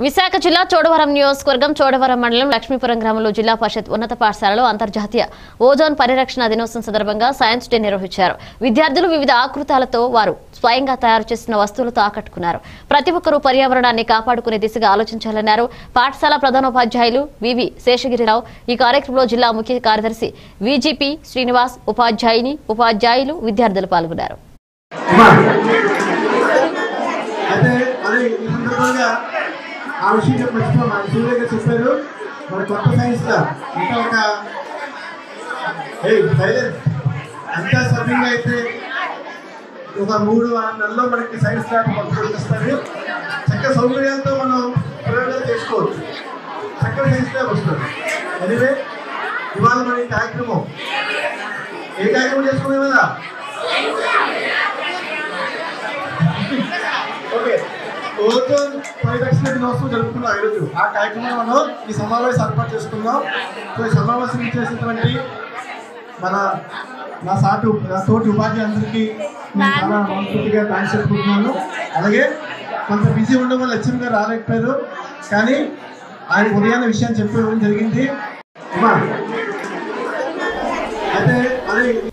విశాఖ జిల్లా చోడవరం నియోజకవర్గం చోడవరం మండలం లక్ష్మీపురం గ్రామంలో జిల్లా పరిషత్ ఉన్నత పాఠశాలలో అంతర్జాతీయ ఓజోన్ పరిరక్షణ దినోత్సవం సందర్భంగా సైన్స్ డే నిర్వహించారు విద్యార్థులు వివిధ ఆకృతాలతో వారు స్వయంగా తయారు చేసిన వస్తువులతో ఆకట్టుకున్నారు ప్రతి ఒక్కరూ పర్యావరణాన్ని కాపాడుకునే దిశగా ఆలోచించాలన్నారు పాఠశాల ప్రధానోపాధ్యాయులు వివి శేషగిరిరావు ఈ కార్యక్రమంలో జిల్లా ముఖ్య కార్యదర్శి విజిపి శ్రీనివాస్ ఉపాధ్యాయుని ఉపాధ్యాయులు విద్యార్థులు పాల్గొన్నారు అమ్మా. అయితే అదే ఈ సందర్భంగా ఆ విషయం చెప్పి మర్చిపో మా సూర్య గారు చెప్పారు మన కొత్త సైన్స్ లా ఇంకా ఒక ఏయ్ సైలెన్స్ అంతా సభ్యంగా అయితే ఒక మూడు ఆరు నెలల్లో మనకి సైన్స్ ల్యాబ్ పట్టుకొని వస్తారు చక్కగా సౌకర్యాలతో మనం ప్రయోగాలు చేసుకోవచ్చు చక్కగా సైన్స్ ల్యాబ్ వస్తుంది ఎనివే ఇవాళ మన ఈ కార్యక్రమం ఏ కార్యక్రమం చేసుకున్నాం కదా ఓకే ఓజోన్ పరిరక్షణ దినోత్సవం జరుపుకున్నాం ఈరోజు ఆ కార్యక్రమం మనం ఈ సమావేశం ఏర్పాటు చేసుకున్నాం సో ఈ సమావేశం చేసినటువంటి మన నా సాటు నా తోటి ఉపాధ్యాయులందరికీ నేను చాలా మనస్ఫూర్తిగా థ్యాంక్స్ చెప్పుకుంటున్నాను అలాగే కొంత బిజీ ఉండడం వల్ల లక్ష్యం గారు రాలేకపోయారు కానీ ఆయన ఉదయాన్నే విషయాన్ని చెప్పడం జరిగింది అమ్మా. అయితే అదే